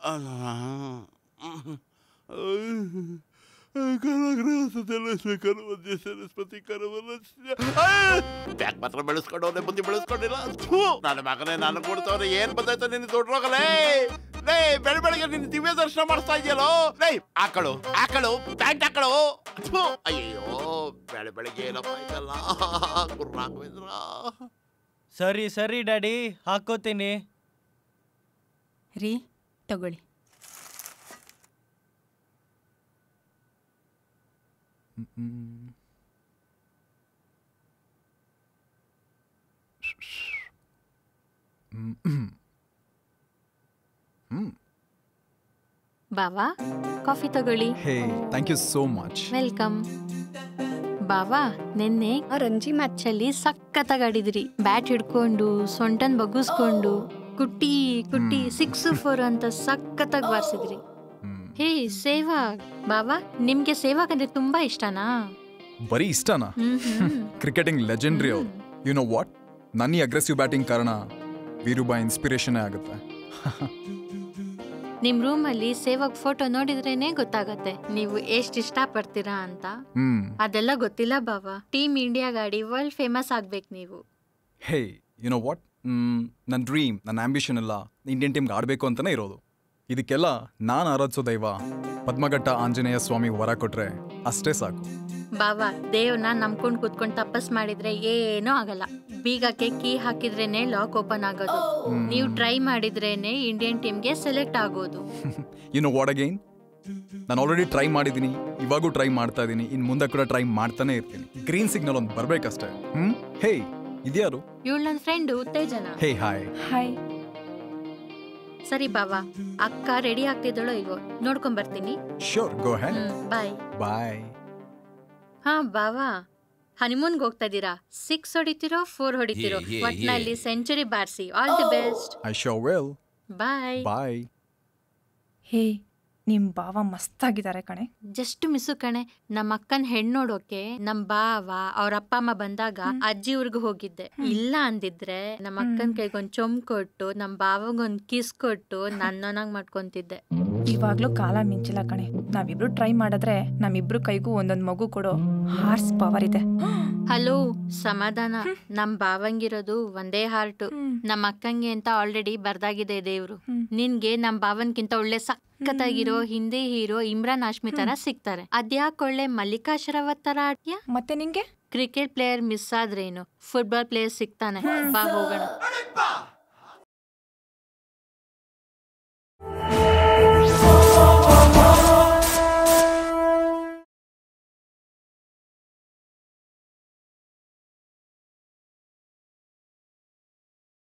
Bag ಮಾತ್ರ ಬೆಳೆಸ್ಕೊಂಡವ್ರೆ ಬುದ್ಧಿ ಬೆಳೆಸ್ಕೊಂಡಿಲ್ಲ ಥು, ನನ್ನ ಮಗನೇ ನಾನು ಕೊಡ್ತವ್ರೆ ಏನ್ ಬಂದಾಯ್ತು ನಿನ್ನ ದೊಡ್ಡೋಗಲೇ ಲೇ ಬೆಳ ಬೆಳಗ್ಗೆ ನಿನ್ನ ದಿವ್ಯ ದರ್ಶನ ಮಾಡಿಸ್ತಾ ಇದೆಯಲ್ಲೋ ಲೇ ಆಕಳು ಆಕಳು ಪ್ಯಾಂಟ್ ಹಾಕಳು ಥು, ಅಯ್ಯೋ ಬೆಳೆ ಬೆಳಗ್ಗೆ ಏನಪ್ಪ ಇದಲ್ಲ ಗುರ್ರಾಘವೇಂದ್ರ ಸರಿ ಸರಿ ಡ್ಯಾಡಿ ಹಾಕೋತೀನಿ ರೀ ತಗೊಳ್ಳಿ ಬಾವಾ ಕಾಫಿ ತಗೊಳ್ಳಿ hey thank you so much welcome ಬಾವಾ ನಿನ್ನೆ ರಂಜಿ ಮ್ಯಾಚಲ್ಲಿ ಸಖತ್ತಾಗಿ ಆಡಿದ್ರಿ ಬ್ಯಾಟ್ ಹಿಡ್ಕೊಂಡು ಸೊಂಟನ್ ಬಗ್ಗಿಸ್ಕೊಂಡು ಕುಟ್ಟಿ ಕುಟ್ಟಿ ಸಿಕ್ಸ್ ಫೋರ್ ಅಂತ ಸಖತ್ತಾಗಿ ಬಾರಿಸಿದ್ರಿ ಹೇ ಸೇವಾಗ್ ಬಾವಾ ನಿಮ್ಗೆ ಸೇವಾಗ್ ಅಂದ್ರೆ ತುಂಬಾ ಇಷ್ಟನಾ ಬರೀ ಇಷ್ಟನಾ ಹ್ಮ್ ಹ್ಮ್. ಕ್ರಿಕೆಟಿಂಗ್ ಲೆಜೆಂಡ್ರಿ ಅವ್ರು ಯು ನೋ ವಾಟ್ ನನ್ನ ಈ ಅಗ್ರೆಸಿವ್ ಬ್ಯಾಟಿಂಗ್ ಕಾರಣ ವೀರುಬಾ ಇನ್ಸ್ಪಿರೇಷನ್ ಆಗುತ್ತೆ ನಿಮ್ ರೂಮ್ ಅಲ್ಲಿ ಸೇವಾಗ್ ಫೋಟೋ ನೋಡಿದ್ರೇನೆ ಗೊತ್ತಾಗತ್ತೆ ನೀವು ಎಷ್ಟ್ ಇಷ್ಟ ಪಡ್ತೀರಾ ಅಂತ ಹ್ಮ್ ಅದೆಲ್ಲ ಗೊತ್ತಿಲ್ಲ ಬಾವಾ ಟೀಮ್ ಇಂಡಿಯಾ ಗಾಡಿ ವರ್ಲ್ಡ್ ಫೇಮಸ್ ಆಗ್ಬೇಕು ನೀವು ಹೇ ಯು ನೋ ವಾಟ್ ನನ್ನ ಡ್ರೀಮ್ ನನ್ನ ಆಂಬಿಷನ್ ಎಲ್ಲ ಇಂಡಿಯನ್ ಟೀಮ್ಗೆ ಆಡಬೇಕು ಅಂತಲೇ ಇರೋದು ಇದಕ್ಕೆಲ್ಲ ನಾನು ಆರಾಧಿಸೋ ದೈವ ಪದ್ಮಘಟ್ಟ ಆಂಜನೇಯ ಸ್ವಾಮಿ ವರ ಕೊಟ್ರೆ ಅಷ್ಟೇ ಸಾಕು ಬಾವಾ ದೇವ್ನ ನಂಬ್ಕೊಂಡ್ ಕುತ್ಕೊಂಡ್ ತಪಸ್ ಮಾಡಿದ್ರೆ ಏನೂ ಆಗಲ್ಲ ಬೀಗಕ್ಕೆ ಕೀ ಹಾಕಿದ್ರೇನೆ ಲಾಕ್ ಓಪನ್ ಆಗೋದು ನೀವು ಟ್ರೈ ಮಾಡಿದ್ರೇನೆ ಇಂಡಿಯನ್ ಟೀಮ್ಗೆ ಸೆಲೆಕ್ಟ್ ಆಗೋದು ಯು ನೋ ವಾಟ್ ಅಗೈನ್ ನಾನು ಆಲ್ರೆಡಿ ಟ್ರೈ ಮಾಡಿದ್ದೀನಿ ಇವಾಗೂ ಟ್ರೈ ಮಾಡ್ತಾ ಇದ್ದೀನಿ ಇನ್ನು ಮುಂದೆ ಕೂಡ ಟ್ರೈ ಮಾಡ್ತಾನೆ ಇರ್ತೀನಿ ಗ್ರೀನ್ ಸಿಗ್ನಲ್ ಒಂದು ಬರ್ಬೇಕಷ್ಟೇ ಹ್ಮ್ ಹೇ ಇದ್ಯಾರು ಇವಳು ನನ್ನ ಫ್ರೆಂಡ್ ಉತ್ತೇಜನ ಹೇ ಹಾಯ್ ಹಾಯ್ ಸರಿ ಬಾವಾ ಅಕ್ಕ ರೆಡಿ ಆಗ್ತಿದ್ದಳೋ ಇಲ್ವೋ ನೋಡ್ಕೊಂಡ್ ಬರ್ತೀನಿ ಶ್ಯೂರ್ ಗೋ ಹ್ಯಾಡ್ ಬಾಯ್ ಬಾಯ್ ಹಾ ಬಾವಾ ಹನಿಮೂನ್ಗೆ ಹೋಗ್ತಾ ಇದ್ದೀರಾ ಸಿಕ್ಸ್ ಹೊಡಿತೀರೋ ಫೋರ್ ಹೊಡಿತೀರೋ ಯೇ, ಯೇ, ಒಟ್ನಲ್ಲಿ ಸೆಂಚುರಿ ಬಾರಿಸಿ all the best I show well bye bye hey ನಿಮ್ ಭಾವ ಮಸ್ತಾಗಿದ್ದಾರೆ ಕಣೆ ಜಸ್ಟ್ ಮಿಸ್ಸು ಕಣೆ ನಮ್ಮ ಅಕ್ಕನ ಹೆಣ್ಣು ನೋಡೋಕೆ ನಮ್ ಬಾವ ಅವ್ರ ಅಪ್ಪ ಅಮ್ಮ ಬಂದಾಗ ಅಜ್ಜಿ ಊರ್ಗ್ ಹೋಗಿದ್ದೆ ಇಲ್ಲ ಅಂದಿದ್ರೆ ನಮ್ಮ ಅಕ್ಕನ ಕೈಗೊಂದ್ ಚೊಂಬ್ ಕೊಟ್ಟು ನಮ್ ಬಾವಗೊಂದ್ ಕಿಸ್ ಕೊಟ್ಟು ನನ್ನನಾಗ್ ಮಾಡ್ಕೊಂತಿದ್ದೆ ಇವಾಗ್ಲೂ ಕಾಲ ಮಿಂಚಿಲ್ಲ ಕಣೆ ನಾವಿಬ್ರು ಟ್ರೈ ಮಾಡಿದ್ರೆ ನಮ್ಮಿಬ್ರು ಕೈಗೂ ಒಂದೊಂದ್ ಮಗು ಕೊಡೋ ಹಾರ್ಸ್ ಪವರ್ ಇದೆ ಹಲೋ ಸಮಾಧಾನ ನಮ್ ಬಾವಂಗಿರೋದು ಒಂದೇ ಹಾರ್ಟು ನಮ್ಮ ಅಕ್ಕಂಗೆ ಅಂತ ಆಲ್ರೆಡಿ ಬರ್ದಾಗಿದೆ ದೇವ್ರು ನಿನ್ಗೆ ನಮ್ ಬಾವನ್ಕಿಂತ ಒಳ್ಳೆ ಸಖತ್ತಾಗಿರೋ ಹಿಂದಿ ಹೀರೋ ಇಮ್ರಾನ್ ಹಾಶ್ಮಿ ತರ ಸಿಗ್ತಾರೆ ಅದ್ಯಾಕೊಳ್ಳೆ ಮಲ್ಲಿಕಾ ಶರವತ್ ತರ ಆಡ್ತೀಯ ಮತ್ತೆ ನಿಂಗೆ ಕ್ರಿಕೆಟ್ ಪ್ಲೇಯರ್ ಮಿಸ್ ಆದ್ರೇನು ಫುಟ್ಬಾಲ್ ಪ್ಲೇಯರ್ ಸಿಗ್ತಾನೆ ಬಾ ಹೋಗೋಣ